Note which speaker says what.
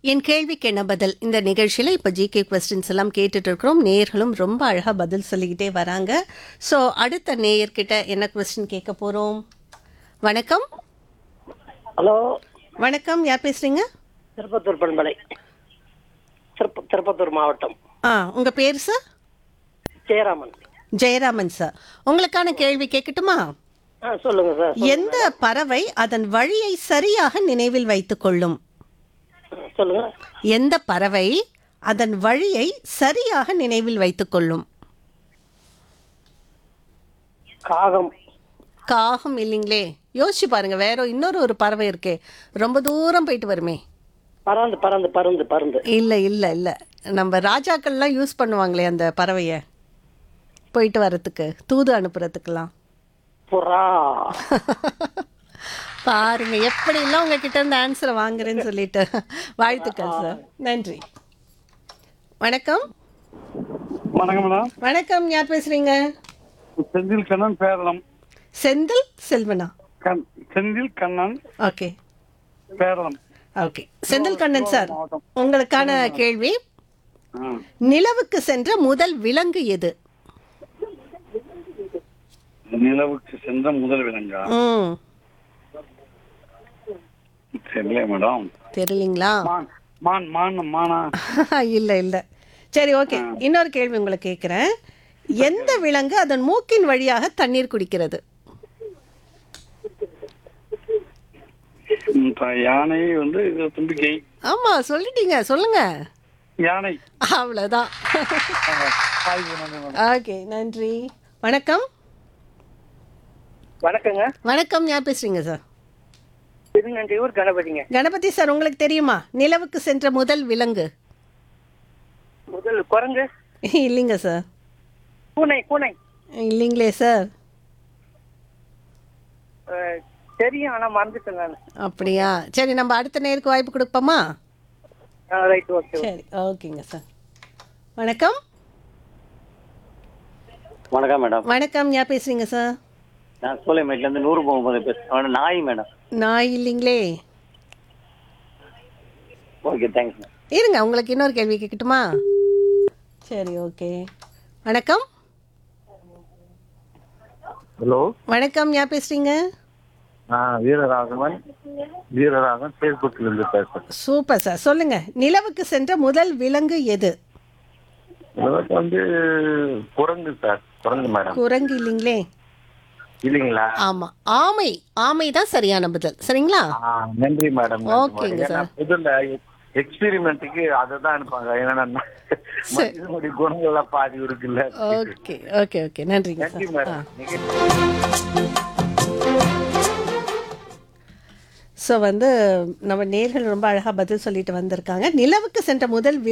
Speaker 1: என் கேள்விக்கு என்ன பதில் இந்த நிகழ்ச்சியில் இப்போ ஜிகே கொஸ்டின்ஸ் எல்லாம் கேட்டுட்டு இருக்கிறோம் நேயர்களும் ரொம்ப அழகாக பதில் சொல்லிக்கிட்டே வராங்க ஸோ அடுத்த நேயர்கிட்ட என்ன கொஸ்டின் கேட்க போகிறோம் வணக்கம்
Speaker 2: ஹலோ
Speaker 1: வணக்கம் யார் பேசுறீங்க
Speaker 2: திருப்பத்தூர் பண்பலை திருப்ப திருப்பத்தூர் மாவட்டம்
Speaker 1: ஆ உங்கள் பேர் சார்
Speaker 2: ஜெயராமன்
Speaker 1: ஜெயராமன் சார் உங்களுக்கான கேள்வி கேட்கட்டுமா
Speaker 2: ஆ சொல்லுங்க சார்
Speaker 1: எந்த பறவை அதன் வழியை சரியாக நினைவில் வைத்துக் கொள்ளும்
Speaker 2: ம், சொல்லுங்க
Speaker 1: எந்த பறவை அதன் வழியை சரியாக நினைவில் வைத்துக் கொள்ளும்
Speaker 2: காகம்
Speaker 1: காகம் இல்லைங்களே யோசிச்சு பாருங்க வேற இன்னொரு ஒரு பறவை இருக்கே ரொம்ப தூரம் போயிட்டு வருமே
Speaker 2: பறந்து பறந்து பறந்து பறந்து
Speaker 1: இல்லை இல்லை இல்லை நம்ம ராஜாக்கள்லாம் யூஸ் பண்ணுவாங்களே அந்த பறவையை போயிட்டு வர்றதுக்கு தூது அனுப்புறதுக்கெல்லாம்
Speaker 2: புறா
Speaker 1: பாருங்க எப்படிலாம் உங்ககிட்ட இருந்து ஆன்சரை வாங்குறேன்னு சொல்லிட்டு வாழ்த்துக்கள் சார் நன்றி வணக்கம்
Speaker 3: வணக்கம் மேடம்
Speaker 1: வணக்கம் யார் பேசுறீங்க
Speaker 3: செந்தில் கண்ணன் பேரளம்
Speaker 1: செந்தில் செல்வனா
Speaker 3: கண் Senthil Kannan
Speaker 1: okay
Speaker 3: Peralam
Speaker 1: okay Senthil Kannan sir உங்களுக்கான கேள்வி
Speaker 3: ஆ.
Speaker 1: நிலவுக்கு சென்ற முதல் விலங்கு எது
Speaker 3: நிலவுக்கு சென்ற முதல் விலங்கா
Speaker 1: ம்
Speaker 3: தெரியல மேடம்
Speaker 1: தெரியலீங்களா
Speaker 3: மான் மான் மான் மானா
Speaker 1: இல்ல இல்ல சரி ஓகே இன்னொரு கேள்வி உங்களை கேட்குறேன் எந்த விலங்கு அதன் மூக்கின் வழியாக தண்ணீர் குடிக்கிறது
Speaker 3: ம், த- யானை வந்து இது தும்பிக்கை
Speaker 1: ஆமா சொல்லிட்டீங்க சொல்லுங்க
Speaker 3: யானை
Speaker 1: அவ்வளோதான்
Speaker 3: ஆய்வு நன்றி மேடம்.
Speaker 1: ஓகே நன்றி வணக்கம்
Speaker 2: வணக்கங்க
Speaker 1: வணக்கம் யார் பேசுறீங்க சார்
Speaker 2: திருநன்றியூர் கணபதிங்க
Speaker 1: கணபதி சார் உங்களுக்கு தெரியுமா நிலவுக்கு சென்ற முதல் விலங்கு
Speaker 2: முதல் குரங்கு
Speaker 1: இல்லைங்க சார்
Speaker 2: பூனை பூனை
Speaker 1: இல்லைங்களே சார்
Speaker 2: அஹ், தெரியும் ஆனா மறந்துட்டேன் நான்
Speaker 1: அப்படியா சரி நம்ம அடுத்த நேருக்கு வாய்ப்பு கொடுப்போமா
Speaker 2: ரைட் ஓகே
Speaker 1: சரி ஓகேங்க சார் வணக்கம்
Speaker 4: வணக்கம் மேடம்
Speaker 1: வணக்கம் யார் பேசுறீங்க சார்
Speaker 4: நான் சோலைமேட்ல இருந்து நூறு போகும்போது பேசுறேன் நாய் மேடம்
Speaker 1: நான் இல்லைங்களே
Speaker 4: ஓகே தேங்க்ஸ் மேடம்
Speaker 1: இருங்க உங்களுக்கு இன்னொரு கேள்வி கேட்கட்டுமா சரி ஓகே வணக்கம்
Speaker 5: ஹலோ
Speaker 1: வணக்கம் யார் பேசுறீங்க
Speaker 5: நான் வீரராகவன் வீரராகவன் ஃபேஸ்புக்ல இருந்து பேசுறேன்
Speaker 1: சூப்பர் சார் சொல்லுங்க நிலவுக்கு சென்ற முதல் விலங்கு எது
Speaker 5: எனக்கு வந்து குரங்கு சார் குரங்கு மேடம்
Speaker 1: குரங்கு இல்லைங்களே
Speaker 5: இல்லைங்களா
Speaker 1: ஆமா ஆமை ஆமை தான் சரியான பதில் சரிங்களா
Speaker 5: ஆ, நன்றி மேடம் நன்றி
Speaker 1: ஓகேங்க
Speaker 5: மேடம். ஏன்னா புதுல எக்ஸ்பெரிமெண்ட்டுக்கு அதை தான் அனுப்பாங்க ஏன்னா மனிதனுடைய குணங்கள் எல்லாம் பாதி இருக்குல்ல
Speaker 1: ஓகே ஓகே ஓகே நன்றிங்க
Speaker 5: நன்றி
Speaker 1: சார் ஆ
Speaker 5: மேடம் நீங்க
Speaker 1: ஸோ வந்து நம்ம நேர்கள் ரொம்ப அழகாக பதில் சொல்லிட்டு வந்திருக்காங்க நிலவுக்கு சென்ற முதல் வி-